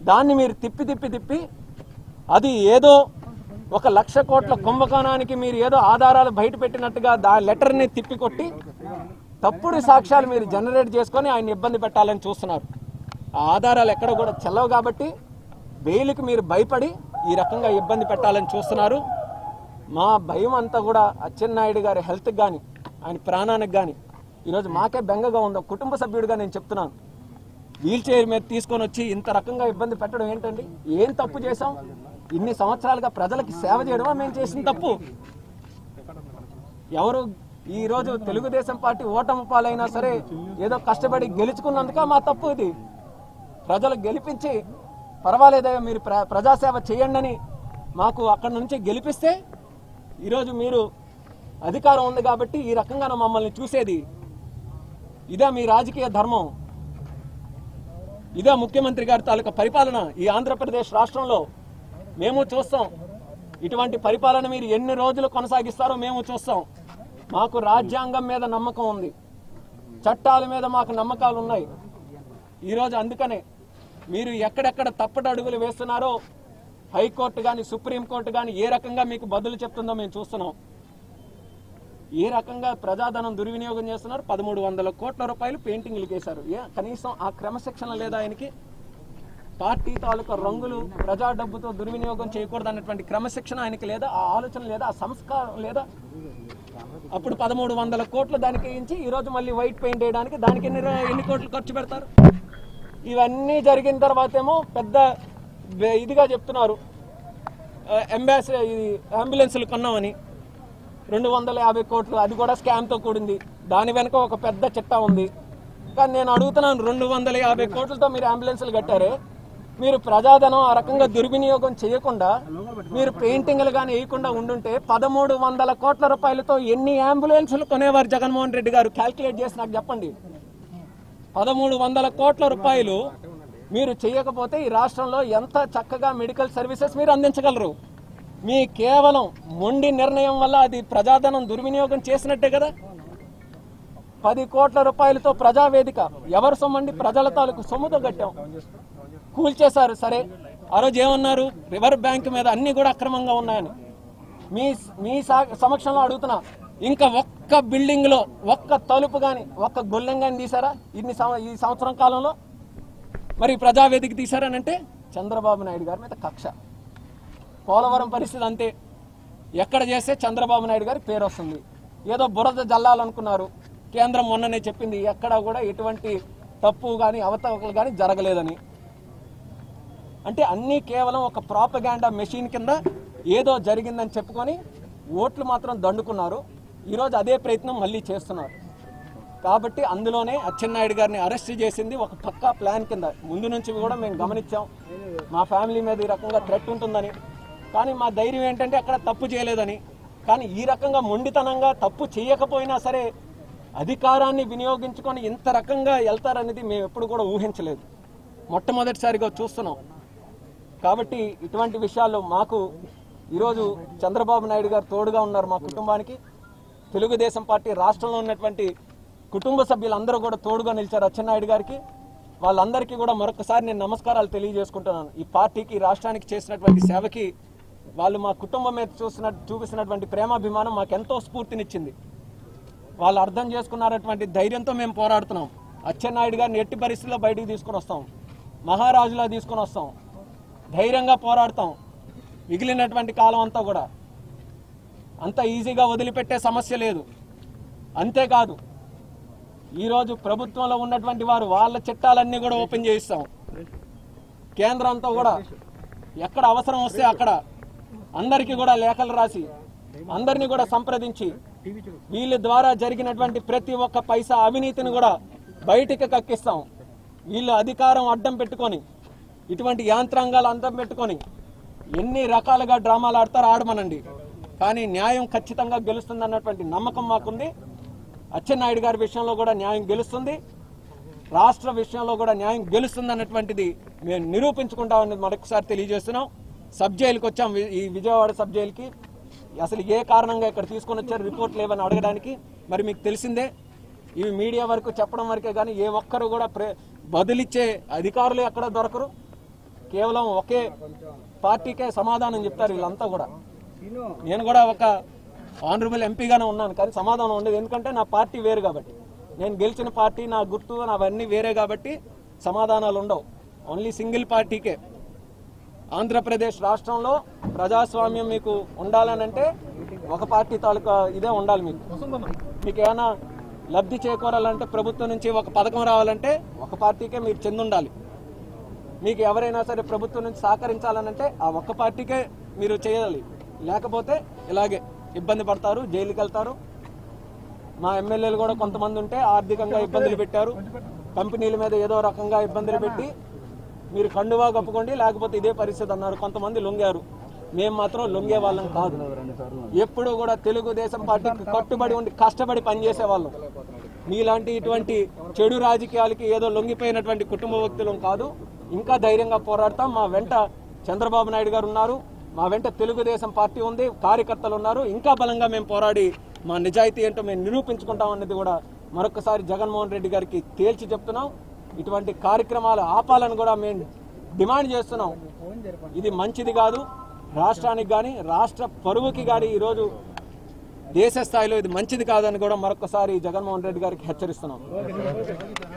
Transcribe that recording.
దాన్ని మీరు తిప్పి తిప్పి తిప్పి అది ఏదో ఒక లక్ష కోట్ల కుంభకోణానికి మీరు ఏదో ఆధారాలు బయట పెట్టినట్టుగా దా లెటర్ని తిప్పికొట్టి తప్పుడు సాక్ష్యాలు మీరు జనరేట్ చేసుకొని ఆయన ఇబ్బంది పెట్టాలని చూస్తున్నారు ఆ ఆధారాలు ఎక్కడ కూడా చెల్లవు కాబట్టి బెయిల్కి మీరు భయపడి ఈ రకంగా ఇబ్బంది పెట్టాలని చూస్తున్నారు మా భయం అంతా కూడా అచ్చెన్నాయుడు గారి హెల్త్కి కానీ ఆయన ప్రాణానికి కానీ ఈరోజు మాకే బెంగగా ఉందో కుటుంబ సభ్యుడిగా నేను చెప్తున్నాను వీల్ చైర్ మీద తీసుకొని వచ్చి ఇంత రకంగా ఇబ్బంది పెట్టడం ఏంటండి ఏం తప్పు చేశాం ఇన్ని సంవత్సరాలుగా ప్రజలకి సేవ చేయడమా మేము చేసిన తప్పు ఎవరు ఈ రోజు తెలుగుదేశం పార్టీ ఓటమి పాలైనా సరే ఏదో కష్టపడి గెలుచుకున్నందుక మా తప్పు ఇది ప్రజలు గెలిపించి పర్వాలేదయ్యా మీరు ప్ర ప్రజాసేవ చేయండి అని మాకు అక్కడి నుంచి గెలిపిస్తే ఈరోజు మీరు అధికారం ఉంది కాబట్టి ఈ రకంగా మమ్మల్ని చూసేది ఇదే మీ రాజకీయ ధర్మం ఇదే ముఖ్యమంత్రి గారి తాలూకా పరిపాలన ఈ ఆంధ్రప్రదేశ్ రాష్ట్రంలో మేము చూస్తాం ఇటువంటి పరిపాలన మీరు ఎన్ని రోజులు కొనసాగిస్తారో మేము చూస్తాం మాకు రాజ్యాంగం మీద నమ్మకం ఉంది చట్టాల మీద మాకు నమ్మకాలు ఉన్నాయి ఈరోజు అందుకనే మీరు ఎక్కడెక్కడ తప్పటి అడుగులు వేస్తున్నారో హైకోర్టు కానీ సుప్రీంకోర్టు కానీ ఏ రకంగా మీకు బదులు చెప్తుందో మేము చూస్తున్నాం ఏ రకంగా ప్రజాధనం దుర్వినియోగం చేస్తున్నారు పదమూడు వందల కోట్ల రూపాయలు పెయింటింగ్లు వేశారు ఏ కనీసం ఆ క్రమశిక్షణ లేదా ఆయనకి పార్టీ తాలూకా రంగులు ప్రజా డబ్బుతో దుర్వినియోగం చేయకూడదు అన్నటువంటి క్రమశిక్షణ ఆయనకి లేదా ఆ ఆలోచన లేదా ఆ సంస్కారం లేదా అప్పుడు పదమూడు వందల కోట్లు దానికి వేయించి ఈ రోజు మళ్ళీ వైట్ పెయింట్ వేయడానికి దానికి ఎన్ని ర- ఎన్ని కోట్లు ఖర్చు పెడతారు ఇవన్నీ జరిగిన తర్వాత ఏమో పెద్ద బె- ఇదిగా చెప్తున్నారు అంబాసి ఇది అంబులెన్సులు కొన్నామని రెండు వందల యాభై కోట్లు అది కూడా స్కామ్తో కూడింది దాని వెనుక ఒక పెద్ద చిట్టా ఉంది కానీ నేను అడుగుతున్నాను రెండు వందల యాభై కోట్లతో మీరు అంబులెన్సులు కట్టారే మీరు ప్రజాధనం ఆ రకంగా దుర్వినియోగం చేయకుండా మీరు పెయింటింగ్లు కానీ వేయకుండా ఉండుంటే పదమూడు వందల కోట్ల రూపాయలతో ఎన్ని అంబులెన్సులు కొనేవారు జగన్మోహన్ రెడ్డి గారు క్యాల్కులేట్ చేసి నాకు చెప్పండి పదమూడు వందల కోట్ల రూపాయలు మీరు చేయకపోతే ఈ రాష్ట్రంలో ఎంత చక్కగా మెడికల్ సర్వీసెస్ మీరు అందించగలరు మీ కేవలం మొండి నిర్ణయం వల్ల అది ప్రజాధనం దుర్వినియోగం చేసినట్టే కదా పది కోట్ల రూపాయలతో ప్రజావేదిక ఎవరు సొమ్మండి ప్రజల తాలూకు సొమ్ముతో కట్టాం కూల్చేశారు సరే ఆ రోజు ఏమన్నారు రివర్ బ్యాంక్ మీద అన్ని కూడా అక్రమంగా ఉన్నాయని మీ మీ సా- సమక్షంలో అడుగుతున్నా ఇంకా ఒక్క బిల్డింగ్ లో ఒక్క తలుపు గాని ఒక్క గొల్లెం గాని తీసారా ఇన్ని సంవ- ఈ సంవత్సరం కాలంలో మరి ప్రజావేదిక తీశారనంటే చంద్రబాబు నాయుడు గారి మీద కక్ష పోలవరం పరిస్థితి అంతే ఎక్కడ చేస్తే చంద్రబాబు నాయుడు గారి పేరు వస్తుంది ఏదో బురద జల్లాలనుకున్నారు కేంద్రం మొన్ననే చెప్పింది ఎక్కడ కూడా ఎటువంటి తప్పు కానీ అవతవకలు కానీ జరగలేదని అంటే అన్నీ కేవలం ఒక ప్రాపగాండా మెషిన్ కింద ఏదో జరిగిందని చెప్పుకొని ఓట్లు మాత్రం దండుకున్నారు ఈరోజు అదే ప్రయత్నం మళ్ళీ చేస్తున్నారు కాబట్టి అందులోనే అచ్చెన్నాయుడు గారిని అరెస్ట్ చేసింది ఒక పక్కా ప్లాన్ కింద ముందు నుంచి కూడా మేము గమనించాం మా ఫ్యామిలీ మీద ఈ రకంగా థ్రెట్ ఉంటుందని కానీ మా ధైర్యం ఏంటంటే అక్కడ తప్పు చేయలేదని కానీ ఈ రకంగా మొండితనంగా తప్పు చేయకపోయినా సరే అధికారాన్ని వినియోగించుకొని ఇంత రకంగా వెళ్తారనేది మేము ఎప్పుడు కూడా ఊహించలేదు మొట్టమొదటిసారిగా చూస్తున్నాం కాబట్టి ఇటువంటి విషయాల్లో మాకు ఈరోజు చంద్రబాబు నాయుడు గారు తోడుగా ఉన్నారు మా కుటుంబానికి తెలుగుదేశం పార్టీ రాష్ట్రంలో ఉన్నటువంటి కుటుంబ సభ్యులందరూ కూడా తోడుగా నిలిచారు అచ్చెన్నాయుడు గారికి వాళ్ళందరికీ కూడా మరొకసారి నేను నమస్కారాలు తెలియజేసుకుంటున్నాను ఈ పార్టీకి ఈ రాష్ట్రానికి చేసినటువంటి సేవకి వాళ్ళు మా కుటుంబం మీద చూసిన చూపిస్తున్నటువంటి ప్రేమాభిమానం మాకు ఎంతో స్ఫూర్తినిచ్చింది వాళ్ళు అర్థం చేసుకున్నటువంటి ధైర్యంతో మేము పోరాడుతున్నాం అచ్చెన్నాయుడు గారిని ఎట్టి పరిస్థితుల్లో బయటికి తీసుకొని వస్తాం మహారాజులా తీసుకొని వస్తాం ధైర్యంగా పోరాడతాం మిగిలినటువంటి కాలం అంతా కూడా అంత ఈజీగా వదిలిపెట్టే సమస్య లేదు అంతేకాదు ఈరోజు ప్రభుత్వంలో ఉన్నటువంటి వారు వాళ్ళ చట్టాలన్నీ కూడా ఓపెన్ చేయిస్తాం కేంద్రంతో కూడా ఎక్కడ అవసరం వస్తే అక్కడ అందరికీ కూడా లేఖలు రాసి అందరినీ కూడా సంప్రదించి వీళ్ళ ద్వారా జరిగినటువంటి ప్రతి ఒక్క పైసా అవినీతిని కూడా బయటికి కక్కిస్తాం వీళ్ళు అధికారం అడ్డం పెట్టుకొని ఇటువంటి యాంత్రాంగాలు అడ్డం పెట్టుకొని ఎన్ని రకాలుగా డ్రామాలు ఆడతారో ఆడమనండి కానీ న్యాయం ఖచ్చితంగా గెలుస్తుంది అన్నటువంటి నమ్మకం మాకుంది అచ్చెన్నాయుడు గారి విషయంలో కూడా న్యాయం గెలుస్తుంది రాష్ట్ర విషయంలో కూడా న్యాయం గెలుస్తుంది అన్నటువంటిది మేము నిరూపించుకుంటామని మరొకసారి తెలియజేస్తున్నాం సబ్ జైలుకి వచ్చాం వి- ఈ విజయవాడ సబ్ జైలుకి అసలు ఏ కారణంగా ఇక్కడ తీసుకొని వచ్చారు రిపోర్ట్ లేవని అడగడానికి మరి మీకు తెలిసిందే ఇవి మీడియా వరకు చెప్పడం వరకే కానీ ఏ ఒక్కరు కూడా ప్రే బదులిచ్చే అధికారులు ఎక్కడ దొరకరు కేవలం ఒకే పార్టీకే సమాధానం చెప్తారు వీళ్ళంతా కూడా నేను కూడా ఒక ఆనరబుల్ ఎంపీగానే ఉన్నాను కానీ సమాధానం ఉండదు ఎందుకంటే నా పార్టీ వేరు కాబట్టి నేను గెలిచిన పార్టీ నా గుర్తు అవన్నీ వేరే కాబట్టి సమాధానాలు ఉండవు ఓన్లీ సింగిల్ పార్టీకే ఆంధ్రప్రదేశ్ రాష్ట్రంలో ప్రజాస్వామ్యం మీకు ఉండాలనంటే ఒక పార్టీ తాలూకా ఇదే ఉండాలి మీకు మీకు ఏమైనా లబ్ధి చేకూరాలంటే ప్రభుత్వం నుంచి ఒక పథకం రావాలంటే ఒక పార్టీకే మీరు చెంది ఉండాలి మీకు ఎవరైనా సరే ప్రభుత్వం నుంచి సహకరించాలనంటే ఆ ఒక్క పార్టీకే మీరు చేయాలి లేకపోతే ఇలాగే ఇబ్బంది పడతారు జైలుకి వెళ్తారు మా ఎమ్మెల్యేలు కూడా కొంతమంది ఉంటే ఆర్థికంగా ఇబ్బందులు పెట్టారు కంపెనీల మీద ఏదో రకంగా ఇబ్బందులు పెట్టి మీరు కండువా కప్పుకోండి లేకపోతే ఇదే పరిస్థితి అన్నారు కొంతమంది లొంగారు మేము మాత్రం లొంగే వాళ్ళం కాదు ఎప్పుడు కూడా తెలుగుదేశం పార్టీకి కట్టుబడి ఉండి కష్టపడి పనిచేసే వాళ్ళం మీలాంటి ఇటువంటి చెడు రాజకీయాలకి ఏదో లొంగిపోయినటువంటి కుటుంబ వ్యక్తులం కాదు ఇంకా ధైర్యంగా పోరాడతాం మా వెంట చంద్రబాబు నాయుడు గారు ఉన్నారు మా వెంట తెలుగుదేశం పార్టీ ఉంది కార్యకర్తలు ఉన్నారు ఇంకా బలంగా మేము పోరాడి మా నిజాయితీ ఏంటో మేము నిరూపించుకుంటాం అనేది కూడా మరొకసారి జగన్మోహన్ రెడ్డి గారికి తేల్చి చెప్తున్నాం ఇటువంటి కార్యక్రమాలు ఆపాలని కూడా మేము డిమాండ్ చేస్తున్నాం ఇది మంచిది కాదు రాష్ట్రానికి కానీ రాష్ట్ర పరువుకి కానీ ఈరోజు దేశ స్థాయిలో ఇది మంచిది కాదని కూడా మరొకసారి జగన్మోహన్ రెడ్డి గారికి హెచ్చరిస్తున్నాం